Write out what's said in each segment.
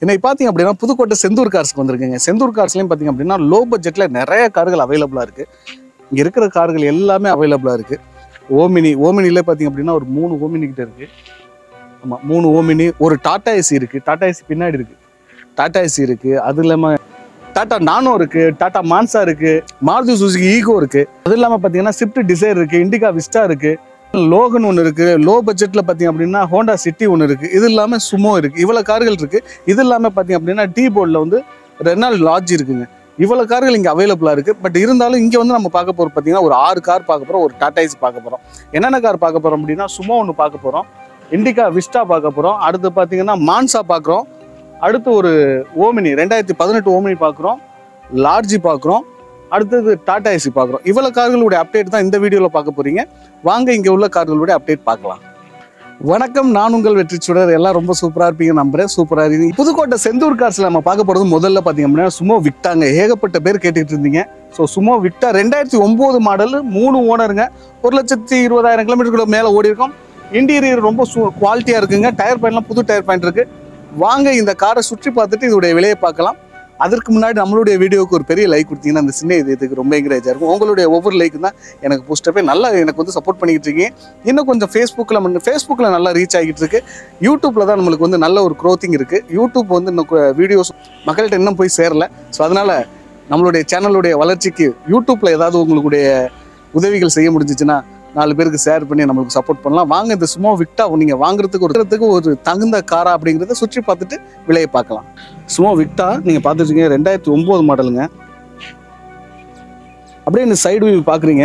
இன்னைக்கு பார்த்தீங்க அப்படின்னா புதுக்கோட்டை செந்தூர் கார்ஸ்க்கு வந்திருக்குங்க செந்தூர் கார்ஸ்லையும் பார்த்தீங்க அப்படின்னா லோ பட்ஜெட்டில் நிறைய கார்கள் அவைலபிளாக இருக்குது இங்கே இருக்கிற கார்கள் எல்லாமே அவைலபிளாக இருக்குது ஓமினி ஓமினியில் பார்த்தீங்க அப்படின்னா ஒரு மூணு ஓமினி கிட்ட இருக்குது ஆமாம் மூணு ஓமினி ஒரு டாடா ஏசி இருக்குது டாடா ஏசி பின்னாடி இருக்குது டாடா ஏசி இருக்குது அது இல்லாமல் டாடா நானோ இருக்குது டாடா மான்சா இருக்குது மாருதி சுசுகி ஈகோ இருக்குது அது இல்லாமல் பார்த்தீங்கன்னா ஸ்விஃப்ட் டிசைர் இருக்குது இண்டிகா விஸ்டா இருக்குது லோகன் ஒன்று இருக்குது லோ பட்ஜெட்டில் பார்த்தீங்க அப்படின்னா ஹோண்டா சிட்டி ஒன்று இருக்குது இது இல்லாமல் சுமோ இருக்குது இவ்வளோ கார்கள் இருக்குது இது இல்லாமல் பார்த்தீங்க அப்படின்னா டீ போர்டில் வந்து ரெனால் லாட்ஜ் இருக்குங்க இவ்வளோ கார்கள் இங்கே அவைலபிளாக இருக்குது பட் இருந்தாலும் இங்கே வந்து நம்ம பார்க்க போகிறோம் பார்த்தீங்கன்னா ஒரு ஆறு கார் பார்க்க போகிறோம் ஒரு டாடா ஏசி பார்க்க போகிறோம் என்னென்ன கார் பார்க்க போகிறோம் அப்படின்னா சுமோ ஒன்று பார்க்க போகிறோம் இண்டிகா விஸ்டா பார்க்க போகிறோம் அடுத்து பார்த்தீங்கன்னா மான்சா பார்க்குறோம் அடுத்து ஒரு ஓமினி ரெண்டாயிரத்தி பதினெட்டு ஓமினி பார்க்குறோம் லார்ஜி பார்க்குறோம் அடுத்தது டாடா ஏசி பார்க்குறோம் இவ்வளோ கார்களுடைய அப்டேட் தான் இந்த வீடியோவில் பார்க்க போகிறீங்க வாங்க இங்கே உள்ள கார்களுடைய அப்டேட் பார்க்கலாம் வணக்கம் நான் உங்கள் வெற்றி சுடர் எல்லாம் ரொம்ப சூப்பராக இருப்பீங்க நம்புறேன் சூப்பராக இருக்கீங்க புதுக்கோட்டை செந்தூர் கார்ஸில் நம்ம பார்க்க போகிறது முதல்ல பார்த்தீங்க அப்படின்னா சுமோ விக்டாங்க ஏகப்பட்ட பேர் கேட்டுக்கிட்டு இருந்தீங்க ஸோ சுமோ விக்டா ரெண்டாயிரத்தி ஒம்பது மாடல் மூணு ஓனருங்க ஒரு லட்சத்தி இருபதாயிரம் கிலோமீட்டருக்கு மேலே ஓடி இருக்கும் இன்டீரியர் ரொம்ப சூ குவாலிட்டியாக இருக்குங்க டயர் பாயிண்ட்லாம் புது டயர் பாயிண்ட் இருக்கு வாங்க இந்த காரை சுற்றி பார்த்துட்டு இதோடைய விலையை பார்க்கலாம் அதற்கு முன்னாடி நம்மளுடைய வீடியோவுக்கு ஒரு பெரிய லைக் கொடுத்தீங்கன்னா அந்த சின்ன இதயத்துக்கு ரொம்ப என்கரேஜாக இருக்கும் உங்களுடைய ஒவ்வொரு லைக்கு தான் எனக்கு புஷ்டப்பே நல்லா எனக்கு வந்து சப்போர்ட் பண்ணிக்கிட்டு இருக்கீங்க இன்னும் கொஞ்சம் ஃபேஸ்புக்கில் ஃபேஸ்புக்கில் நல்லா ரீச் ஆகிட்டு இருக்கு யூடியூப்பில் தான் நம்மளுக்கு வந்து நல்ல ஒரு க்ரோத்திங் இருக்குது யூடியூப் வந்து இன்னும் வீடியோஸ் மக்கள்கிட்ட இன்னும் போய் சேரல ஸோ அதனால் நம்மளுடைய சேனலுடைய வளர்ச்சிக்கு யூடியூப்பில் ஏதாவது உங்களுடைய உதவிகள் செய்ய முடிஞ்சிச்சுன்னா நாலு பேருக்கு ஷேர் பண்ணி நம்மளுக்கு சப்போர்ட் பண்ணலாம் வாங்க இந்த சும்மா விக்டா நீங்கள் வாங்குறதுக்கு ஒரு இடத்துக்கு ஒரு தகுந்த காரா அப்படிங்கிறத சுற்றி பார்த்துட்டு விலையை பார்க்கலாம் சும்மா விக்டா நீங்கள் பார்த்துருக்கீங்க ரெண்டாயிரத்தி ஒம்பது மாடலுங்க அப்படியே இந்த சைடு வியூ பார்க்குறீங்க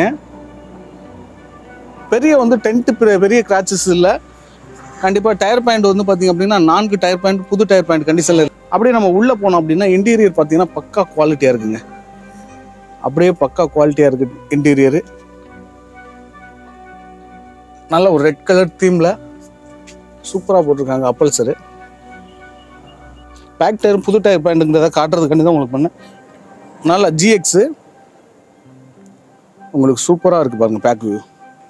பெரிய வந்து டென்ட் பெரிய கிராச்சஸ் இல்லை கண்டிப்பாக டயர் பாயிண்ட் வந்து பார்த்தீங்க அப்படின்னா நான்கு டயர் பாயிண்ட் புது டயர் பாயிண்ட் கண்டிஷனில் இருக்கு அப்படியே நம்ம உள்ளே போனோம் அப்படின்னா இன்டீரியர் பார்த்தீங்கன்னா பக்கா குவாலிட்டியாக இருக்குங்க அப்படியே பக்கா குவாலிட்டியாக இருக்குது இன்டீரியரு நல்ல ஒரு ரெட் கலர் தீமில் சூப்பராக போட்டிருக்காங்க அப்பல்சரு பேக் டயர் புது டயர் பாயிண்ட்டுங்கிறத காட்டுறதுக்காண்டி தான் உங்களுக்கு பண்ணேன் நல்லா ஜிஎக்ஸு உங்களுக்கு சூப்பராக இருக்குது பாருங்கள் பேக் வியூ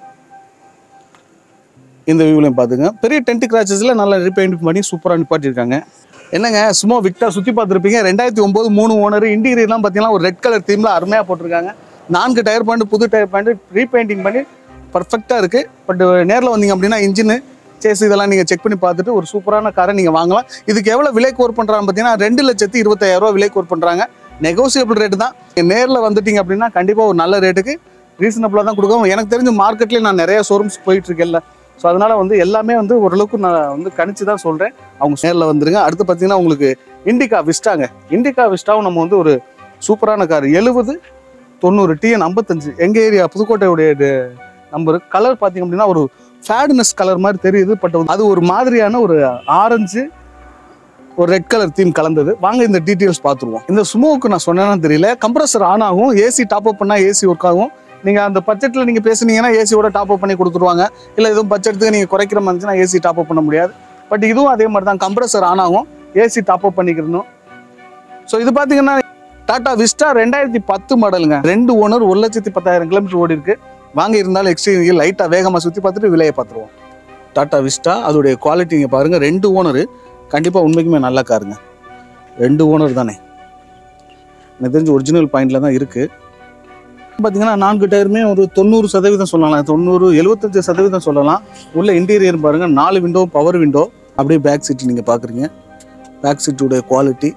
இந்த வியூலையும் பார்த்துங்க பெரிய டென்ட் கிராச்சஸில் நல்லா ரீபெயிண்ட் பண்ணி சூப்பராக நிப்பாட்டியிருக்காங்க என்னங்க சும்மா விக்டா சுற்றி பார்த்துருப்பீங்க ரெண்டாயிரத்தி ஒம்பது மூணு ஓனர் இன்டீரியர்லாம் பார்த்தீங்கன்னா ஒரு ரெட் கலர் தீமில் அருமையாக போட்டிருக்காங்க நான்கு டயர் பாயிண்ட் புது டயர் பாயிண்ட் ரீபெயிண்டிங் பண்ணி பர்ஃபெக்டாக இருக்குது பட் நேரில் வந்தீங்க அப்படின்னா இன்ஜினு சேஸ் இதெல்லாம் நீங்கள் செக் பண்ணி பார்த்துட்டு ஒரு சூப்பரான காரை நீங்கள் வாங்கலாம் இதுக்கு எவ்வளோ விலை கோர் பண்ணுறாங்க பார்த்தீங்கன்னா ரெண்டு லட்சத்தி இருபத்தாயிரம் ரூபா விலை கோர் பண்ணுறாங்க நெகோசியபிள் ரேட்டு தான் நேரில் வந்துட்டீங்க அப்படின்னா கண்டிப்பாக ஒரு நல்ல ரேட்டுக்கு ரீசனபிளாக தான் கொடுக்கும் எனக்கு தெரிஞ்ச மார்க்கெட்லேயே நான் நிறைய ஷோரூம்ஸ் போயிட்டு இருக்கேன்ல ஸோ அதனால வந்து எல்லாமே வந்து ஓரளவுக்கு நான் வந்து கணிச்சு தான் சொல்கிறேன் அவங்க நேரில் வந்துருங்க அடுத்து பார்த்தீங்கன்னா உங்களுக்கு இண்டிகா விஸ்டாங்க இண்டிகா விஸ்டாவும் நம்ம வந்து ஒரு சூப்பரான கார் எழுபது தொண்ணூறு டிஎன் ஐம்பத்தஞ்சு எங்கள் ஏரியா புதுக்கோட்டையுடைய நம்பர் கலர் பார்த்தீங்க அப்படின்னா ஒரு ஃபேட்னஸ் கலர் மாதிரி தெரியுது பட் அது ஒரு மாதிரியான ஒரு ஆரஞ்சு ஒரு ரெட் கலர் தீம் கலந்தது வாங்க இந்த டீட்டெயில்ஸ் பார்த்துருவோம் இந்த சுமோவுக்கு நான் சொன்னேன்னா தெரியல கம்ப்ரஸர் ஆன் ஆகும் ஏசி டாப் அப் பண்ணால் ஏசி ஒர்க் ஆகும் நீங்கள் அந்த பட்ஜெட்டில் நீங்கள் பேசுனீங்கன்னா ஏசியோட டாப் அப் பண்ணி கொடுத்துருவாங்க இல்லை எதுவும் பட்ஜெட்டுக்கு நீங்கள் குறைக்கிற மாதிரி இருந்துச்சுன்னா ஏசி டாப் அப் பண்ண முடியாது பட் இதுவும் அதே மாதிரி தான் கம்ப்ரஸர் ஆன் ஆகும் ஏசி டாப் அப் பண்ணிக்கிறணும் ஸோ இது பார்த்தீங்கன்னா டாடா விஸ்டா ரெண்டாயிரத்தி பத்து மாடலுங்க ரெண்டு ஓனர் ஒரு லட்சத்தி பத்தாயிரம் கிலோமீட்டர் ஓடி இருக்கு வாங்க இருந்தாலும் எக்ஸ்சேஞ்ச் லைட்டாக வேகமாக சுற்றி பார்த்துட்டு விலையை பார்த்துருவோம் டாடா விஸ்டா அதோடைய குவாலிட்டி இங்கே பாருங்கள் ரெண்டு ஓனரு கண்டிப்பாக உண்மைக்குமே நல்ல காருங்க ரெண்டு ஓனர் தானே எனக்கு தெரிஞ்சு ஒரிஜினல் பாயிண்டில் தான் இருக்குது பார்த்தீங்கன்னா நான்கு டயருமே ஒரு தொண்ணூறு சதவீதம் சொல்லலாம் தொண்ணூறு எழுபத்தஞ்சு சதவீதம் சொல்லலாம் உள்ள இன்டீரியர் பாருங்கள் நாலு விண்டோ பவர் விண்டோ அப்படியே பேக் சீட் நீங்கள் பார்க்குறீங்க பேக் சீட்டுடைய குவாலிட்டி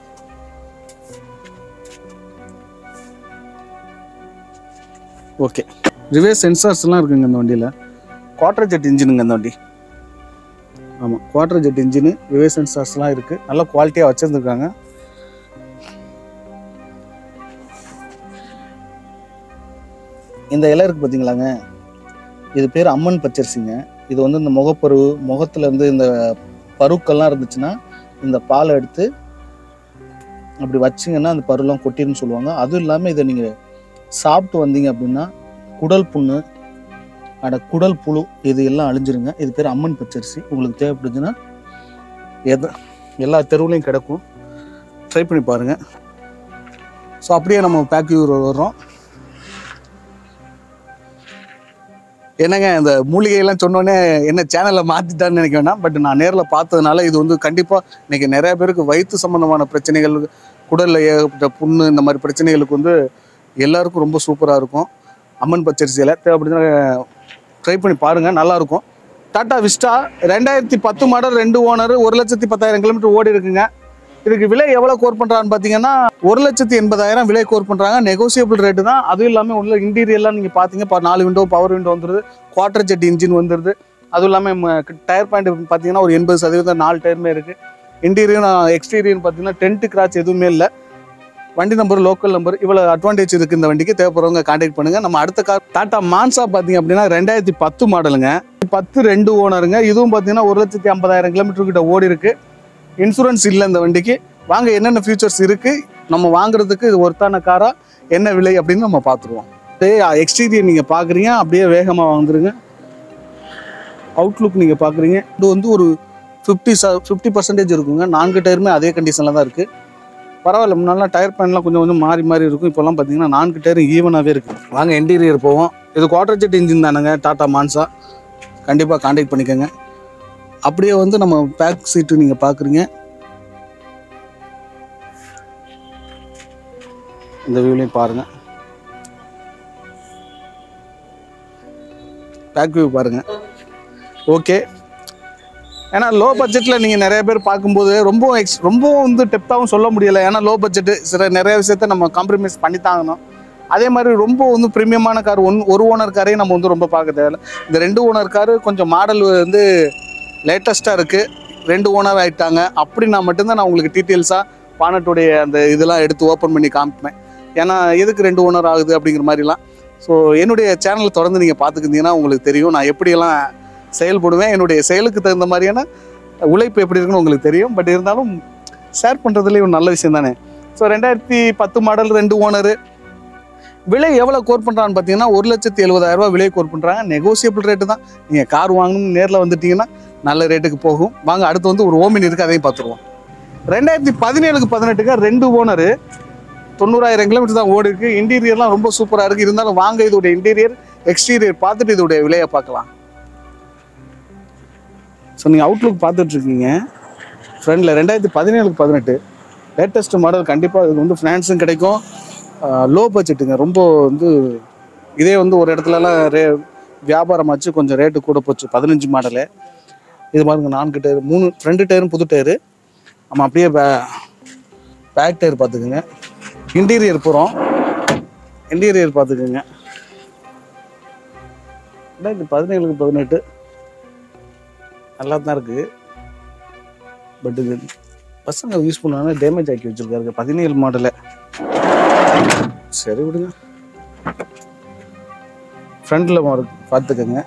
ஓகே ரிவேஸ் சென்சார்ஸ்லாம் இருக்குங்க இந்த வண்டியில் குவார்டர் ஜெட் இன்ஜினுங்க இந்த வண்டி ஆமாம் குவார்டர் ஜெட் இன்ஜினு ரிவேஸ் சென்சார்ஸ்லாம் இருக்குது நல்ல குவாலிட்டியாக வச்சுருந்துருக்காங்க இந்த இலை இருக்குது பார்த்தீங்களாங்க இது பேர் அம்மன் பச்சரிசிங்க இது வந்து இந்த முகப்பரு முகத்தில் இருந்து இந்த பருக்கள்லாம் இருந்துச்சுன்னா இந்த பாலை எடுத்து அப்படி வச்சிங்கன்னா அந்த பருலாம் கொட்டிருன்னு சொல்லுவாங்க அதுவும் இல்லாமல் இதை நீங்கள் சாப்பிட்டு வந்தீங்க அப்படின்னா குடல் புண்ணு அட குடல் புழு இது எல்லாம் அழிஞ்சிருங்க இது பேர் அம்மன் பச்சரிசி உங்களுக்கு தேவைப்படுதுன்னா எதை எல்லா தெருவுலையும் கிடக்கும் ட்ரை பண்ணி பாருங்கள் ஸோ அப்படியே நம்ம பேக் வர்றோம் என்னங்க இந்த மூலிகையெல்லாம் சொன்னோன்னே என்ன சேனலை மாற்றிட்டான்னு நினைக்க வேண்டாம் பட் நான் நேரில் பார்த்ததுனால இது வந்து கண்டிப்பாக இன்னைக்கு நிறைய பேருக்கு வயிற்று சம்மந்தமான பிரச்சனைகள் குடலில் ஏகப்பட்ட புண்ணு இந்த மாதிரி பிரச்சனைகளுக்கு வந்து எல்லாருக்கும் ரொம்ப சூப்பராக இருக்கும் அம்மன் பச்சரிசியில் தேவைப்படுதுன்னா ட்ரை பண்ணி பாருங்கள் நல்லாயிருக்கும் டாடா விஸ்டா ரெண்டாயிரத்தி பத்து மாடல் ரெண்டு ஓனர் ஒரு லட்சத்தி பத்தாயிரம் கிலோமீட்டர் ஓடி இருக்குங்க இதுக்கு விலை எவ்வளோ கோர் பண்ணுறான்னு பார்த்தீங்கன்னா ஒரு லட்சத்தி எண்பதாயிரம் விலை கோர் பண்ணுறாங்க நெகோசியபிள் ரேட்டு தான் அதுவும் இல்லாமல் உள்ள இன்டீரியர்லாம் நீங்கள் பார்த்தீங்க இப்போ நாலு விண்டோ பவர் விண்டோ வந்துருது குவார்டர் ஜெட் இன்ஜின் வந்துருது அதுவும் இல்லாமல் டயர் பாயிண்ட் பார்த்தீங்கன்னா ஒரு எண்பது சதவீதம் நாலு டயருமே இருக்குது இன்டீரியர் எக்ஸ்டீரியர் பார்த்தீங்கன்னா டென்ட் கிராச் எதுவுமே இல்லை வண்டி நம்பர் லோக்கல் நம்பர் இவ்வளோ அட்வான்டேஜ் இருக்குது இந்த வண்டிக்கு தேவைப்படுறவங்க கான்டாக்ட் பண்ணுங்கள் நம்ம அடுத்த கார் டாடா மான்சா பார்த்தீங்க அப்படின்னா ரெண்டாயிரத்தி பத்து மாடலுங்க பத்து ரெண்டு ஓனருங்க இதுவும் பார்த்தீங்கன்னா ஒரு லட்சத்தி ஐம்பதாயிரம் கிலோமீட்டர் கிட்ட ஓடி இருக்கு இன்சூரன்ஸ் இல்லை இந்த வண்டிக்கு வாங்க என்னென்ன ஃபியூச்சர்ஸ் இருக்குது நம்ம வாங்குறதுக்கு இது ஒருத்தான காரா என்ன விலை அப்படின்னு நம்ம பார்த்துருவோம் எக்ஸ்டீரியர் நீங்கள் பார்க்குறீங்க அப்படியே வேகமாக வந்துருங்க அவுட்லுக் நீங்கள் பார்க்குறீங்க இது வந்து ஒரு ஃபிஃப்டி ச ஃபிஃப்டி பர்சன்டேஜ் இருக்குங்க நான்கு டயருமே அதே கண்டிஷனில் தான் இருக்குது பரவாயில்ல முன்னாடிலாம் டயர் பேன்லாம் கொஞ்சம் கொஞ்சம் மாறி மாறி இருக்கும் இப்போல்லாம் பார்த்தீங்கன்னா நான்கு டயரும் ஈவனாகவே இருக்குது வாங்க இன்டீரியர் போவோம் இது குவார்டர் ஜெட் இன்ஜின் தானுங்க டாடா மான்சா கண்டிப்பாக காண்டாக்ட் பண்ணிக்கோங்க அப்படியே வந்து நம்ம பேக் சீட்டு நீங்கள் பார்க்குறீங்க இந்த வியூலையும் பாருங்கள் பேக் வியூ பாருங்கள் ஓகே ஏன்னா லோ பட்ஜெட்டில் நீங்கள் நிறைய பேர் பார்க்கும்போது ரொம்ப எக்ஸ் ரொம்ப வந்து டெப்த்தாகவும் சொல்ல முடியலை ஏன்னா லோ பட்ஜெட்டு சில நிறைய விஷயத்த நம்ம காம்ப்ரமைஸ் பண்ணி தாங்கணும் அதே மாதிரி ரொம்ப வந்து ப்ரீமியமான கார் ஒன் ஒரு ஓனர் காரையும் நம்ம வந்து ரொம்ப பார்க்க தேவையில்ல இந்த ரெண்டு ஓனர் காரு கொஞ்சம் மாடல் வந்து லேட்டஸ்ட்டாக இருக்குது ரெண்டு ஓனர் ஆயிட்டாங்க அப்படின்னா மட்டும்தான் நான் உங்களுக்கு டீட்டெயில்ஸாக பானட்டுடைய அந்த இதெல்லாம் எடுத்து ஓப்பன் பண்ணி காமிப்பேன் ஏன்னா எதுக்கு ரெண்டு ஓனர் ஆகுது அப்படிங்கிற மாதிரிலாம் ஸோ என்னுடைய சேனலை தொடர்ந்து நீங்கள் பார்த்துக்கிட்டீங்கன்னா உங்களுக்கு தெரியும் நான் எப்படியெல்லாம் செயல்படுவேன் என்னுடைய செயலுக்கு தகுந்த மாதிரியான உழைப்பு எப்படி இருக்குன்னு உங்களுக்கு தெரியும் பட் இருந்தாலும் ஷேர் பண்ணுறதுலேயும் ஒரு நல்ல விஷயம் தானே ஸோ ரெண்டாயிரத்தி பத்து மாடல் ரெண்டு ஓனரு விலை எவ்வளோ கோர் பண்ணுறான்னு பார்த்தீங்கன்னா ஒரு லட்சத்தி எழுபதாயிரம் ரூபாய் விலை கோர் பண்ணுறாங்க நெகோசியபிள் ரேட்டு தான் நீங்கள் கார் வாங்கணும் நேரில் வந்துட்டீங்கன்னா நல்ல ரேட்டுக்கு போகும் வாங்க அடுத்து வந்து ஒரு ஓமின் இருக்குது அதையும் பார்த்துருவோம் ரெண்டாயிரத்தி பதினேழுக்கு பதினெட்டுக்கு ரெண்டு ஓனரு தொண்ணூறாயிரம் கிலோமீட்டர் தான் ஓடி இருக்கு இன்டீரியர்லாம் ரொம்ப சூப்பராக இருக்குது இருந்தாலும் வாங்க இதோடைய இன்டீரியர் எக்ஸ்டீரியர் பார்த்துட்டு இதோடைய விலையை பார்க்கலாம் ஸோ நீங்கள் அவுட்லுக் பார்த்துட்டு இருக்கீங்க ஃப்ரண்டில் ரெண்டாயிரத்தி பதினேழுக்கு பதினெட்டு லேட்டஸ்ட் மாடல் கண்டிப்பாக இது வந்து ஃபினான்ஸும் கிடைக்கும் லோ பட்ஜெட்டுங்க ரொம்ப வந்து இதே வந்து ஒரு இடத்துலலாம் ரே வியாபாரமாச்சு கொஞ்சம் ரேட்டு கூட போச்சு பதினஞ்சு மாடலு இது பாருங்க நான்கு டயர் மூணு ஃப்ரண்ட் டயரும் புது டயரு நம்ம அப்படியே பே பேக் டயர் பார்த்துக்குங்க இன்டீரியர் போகிறோம் இன்டீரியர் பார்த்துக்குங்க ரெண்டாயிரத்தி பதினேழுக்கு பதினெட்டு நல்லா தான் இருக்குது பட் இது பசங்க யூஸ் பண்ணாங்க டேமேஜ் ஆக்கி வச்சிருக்காரு பதினேழு மாடலு சரி விடுங்க ஃப்ரண்ட்டில் பார்த்துக்கோங்க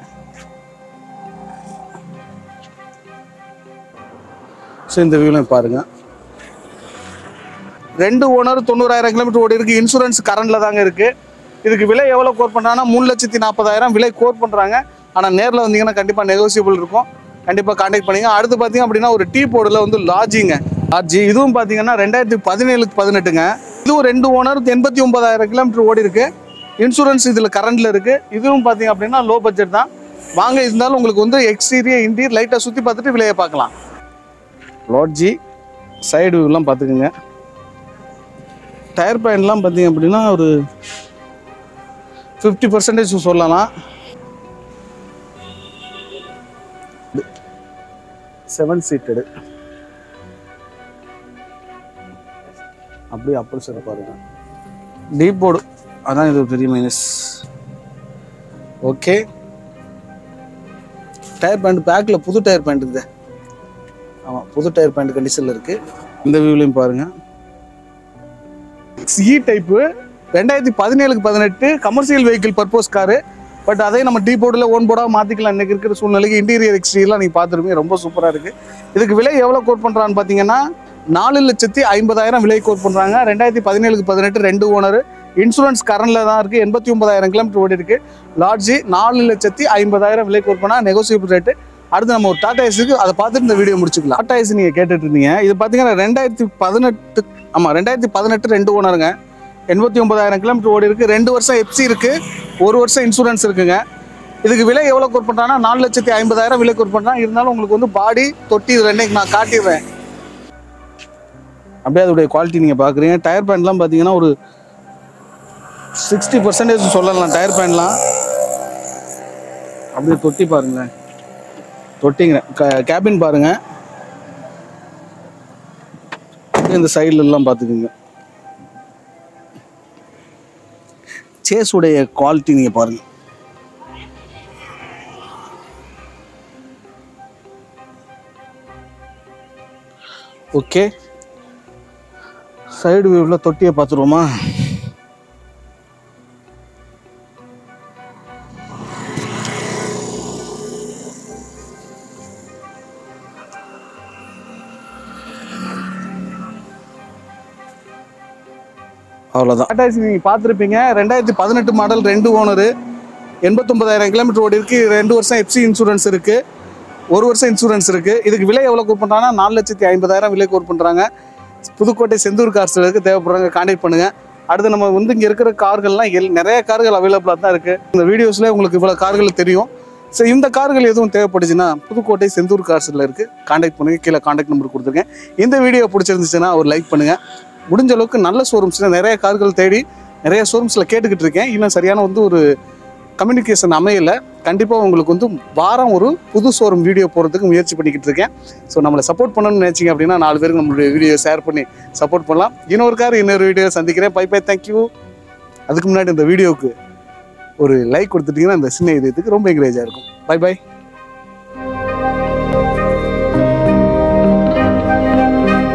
ஸோ இந்த வியூலையும் பாருங்கள் ரெண்டு ஓனர் தொண்ணூறாயிரம் கிலோமீட்டர் ஓடி இருக்கு இன்சூரன்ஸ் கரண்ட்ல தாங்க இருக்கு இதுக்கு விலை எவ்வளோ கோர் பண்ணுறாங்கன்னா மூணு லட்சத்தி நாற்பதாயிரம் விலை கோர் பண்ணுறாங்க ஆனால் நேரில் வந்தீங்கன்னா கண்டிப்பாக நெகோசியபிள் இருக்கும் கண்டிப்பாக காண்டாக்ட் பண்ணுங்க அடுத்து பார்த்தீங்க அப்படின்னா ஒரு டீ போர்டில் வந்து லாட்ஜிங்க லாட்ஜி இதுவும் பார்த்தீங்கன்னா ரெண்டாயிரத்தி பதினேழுக்கு பதினெட்டுங்க இதுவும் ரெண்டு ஓனர் எண்பத்தி ஒன்பதாயிரம் கிலோமீட்டர் ஓடி இருக்கு இன்சூரன்ஸ் இதில் கரண்ட்ல இருக்கு இதுவும் பார்த்தீங்க அப்படின்னா லோ பட்ஜெட் தான் வாங்க இருந்தாலும் உங்களுக்கு வந்து எக்ஸ்டீரியர் இன்டீரியர் லைட்டாக சுற்றி பார்த்துட்டு விலையை பார்க்கலாம் லாட்ஜி சைடு வியூலாம் பார்த்துக்குங்க டயர் பேண்ட்லாம் பார்த்தீங்க அப்படின்னா ஒரு ஃபிஃப்டி பர்சன்டேஜ் சொல்லலாம் செவன் சீட்டடு அப்படியே அப்படி சார் பாருங்க டீப் போர்டு அதான் இது பெரிய மைனஸ் ஓகே டயர் பேண்ட் பேக்கில் புது டயர் பேண்ட் இருக்குது ஆமாம் புது டயர் பேண்ட் கண்டிஷனில் இருக்குது இந்த வியூலையும் பாருங்கள் இ டைப்பு ரெண்டாயிரத்தி பதினேழுக்கு பதினெட்டு commercial vehicle purpose car but அதே நம்ம டீ போர்டில் ஓன் போர்டாக மாற்றிக்கலாம் இன்னைக்கு இருக்கிற சூழ்நிலைக்கு இன்டீரியர் எக்ஸ்டீரியர்லாம் நீங்கள் பார்த்துருப்பீங்க ரொம்ப சூப்பராக இருக்குது இதுக்கு விலை எவ்வளோ கோட் பண்ணுறான்னு பார்த்தீங்கன்னா நாலு லட்சத்தி ஐம்பதாயிரம் விலை கோட் பண்ணுறாங்க ரெண்டாயிரத்தி பதினேழுக்கு பதினெட்டு ரெண்டு ஓனர் இன்சூரன்ஸ் கரண்டில் தான் இருக்குது எண்பத்தி ஒன்பதாயிரம் கிலோமீட்டர் ஓடி இருக்கு லாட்ஜி நாலு லட்சத்தி ஐம்பதாயிரம் விலை கோட் பண்ணால் நெகோசியபிள் ரேட்டு அடுத்து நம்ம ஒரு டாடா ஏஸுக்கு அதை பார்த்துட்டு இந்த வீடியோ முடிச்சுக்கலாம் டாடா ஏஸ் நீங்கள் கேட்டுட்டு இருந்தீங்க இது பார்த்தீங்கன்னா ரெண்டாயிரத்தி பதினெட்டு ஆமாம் ரெண்டாயிரத்தி பதினெட்டு ரெண்டு ஓனருங்க எண்பத்தி ஒன்பதாயிரம் கிலோமீட்டர் ஓடி இருக்கு ரெண்டு வருஷம் எப்சி இருக்கு ஒரு வருஷம் இன்சூரன்ஸ் இருக்குங்க இதுக்கு விலை எவ்வளோ கோட் பண்ணுறாங்கன்னா நாலு லட்சத்தி ஐம்பதாயிரம் விலை கோட் பண்ணுறான் இருந்தாலும் உங்களுக்கு வந்து பாடி தொட்டி இது ரெண்டையும் நான் காட்டிடுறேன் அப்படியே அதோடைய குவாலிட்டி நீங்கள் பார்க்குறீங்க டயர் பேண்ட்லாம் பார்த்தீங்கன்னா ஒரு சிக்ஸ்டி பர்சன்டேஜ் சொல்லலாம் டயர் பேண்ட்லாம் அப்படியே தொட்டி பாருங்களேன் தொட்டிங்க கேபின் பாருங்க இந்த சைடுல எல்லாம் பார்த்துக்குங்க சேஸ் உடைய குவாலிட்டி நீங்கள் பாருங்க ஓகே சைடு வியூவில் தொட்டியை பார்த்துருவோமா அவ்வளோதான் டாடாசி நீங்கள் பார்த்துருப்பீங்க ரெண்டாயிரத்தி பதினெட்டு மாடல் ரெண்டு ஓனரு எண்பத்தொம்பதாயிரம் கிலோமீட்டர் ஓடி இருக்கு ரெண்டு வருஷம் எஃப்சி இன்சூரன்ஸ் இருக்கு ஒரு வருஷம் இன்சூரன்ஸ் இருக்கு இதுக்கு விலை எவ்வளோ கோட் பண்ணுறாங்கன்னா நாலு லட்சத்தி ஐம்பதாயிரம் விலை கோட் பண்ணுறாங்க புதுக்கோட்டை செந்தூர் கார்ஸ்களுக்கு தேவைப்படுறாங்க கான்டாக்ட் பண்ணுங்க அடுத்து நம்ம வந்து இங்கே இருக்கிற கார்கள்லாம் எல் நிறைய கார்கள் அவைலபிளாக தான் இருக்குது இந்த வீடியோஸில் உங்களுக்கு இவ்வளோ கார்கள் தெரியும் ஸோ இந்த கார்கள் எதுவும் தேவைப்பட்டுச்சுன்னா புதுக்கோட்டை செந்தூர் கார்ஸில் இருக்குது கான்டாக்ட் பண்ணுங்க கீழே கான்டாக்ட் நம்பர் கொடுத்துருக்கேன் இந்த வீடியோ பிடிச்சிருந்துச்சுன்னா ஒரு லைக் பண்ணுங்க முடிஞ்ச அளவுக்கு நல்ல ஷோரூம்ஸில் நிறைய கார்கள் தேடி நிறைய ஷோரூம்ஸில் கேட்டுக்கிட்டு இருக்கேன் இன்னும் சரியான வந்து ஒரு கம்யூனிகேஷன் அமையல கண்டிப்பாக உங்களுக்கு வந்து வாரம் ஒரு புது ஷோரூம் வீடியோ போகிறதுக்கு முயற்சி பண்ணிக்கிட்டு இருக்கேன் ஸோ நம்மளை சப்போர்ட் பண்ணணும்னு நினச்சிங்க அப்படின்னா நாலு பேருக்கு நம்மளுடைய வீடியோ ஷேர் பண்ணி சப்போர்ட் பண்ணலாம் இன்னொரு கார் இன்னொரு வீடியோ சந்திக்கிறேன் பை பை தேங்க்யூ அதுக்கு முன்னாடி இந்த வீடியோவுக்கு ஒரு லைக் கொடுத்துட்டீங்கன்னா இந்த சின்ன இதயத்துக்கு ரொம்ப என்கரேஜாக இருக்கும் பை பை